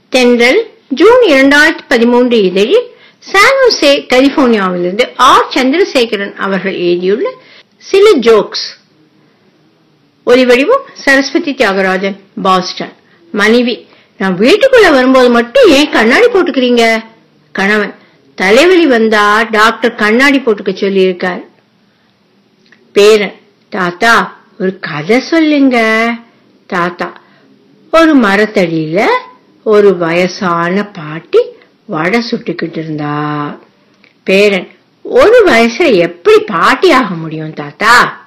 தென்றல் ஜூன் இரண்டாயிரத்தி பதிமூன்று இதழில் சானோசே கலிபோர்னியாவிலிருந்து ஆர் சந்திரசேகரன் அவர்கள் எழுதியுள்ள சில ஜோக்ஸ் ஒலிவடிவம் சரஸ்வதி தியாகராஜன் பாஸ்டன் மனைவி நான் வீட்டுக்குள்ள வரும்போது மட்டும் ஏன் கண்ணாடி போட்டுக்கிறீங்க கணவன் தலைவலி வந்தா டாக்டர் கண்ணாடி போட்டுக்க சொல்லியிருக்கார் பேரன் தாத்தா ஒரு கதை சொல்லுங்க தாத்தா ஒரு மரத்தடியில ஒரு வயசான பாட்டி வடை சுட்டுக்கிட்டு இருந்தா பேரன் ஒரு வயசுல எப்படி பாட்டி ஆக முடியும் தாத்தா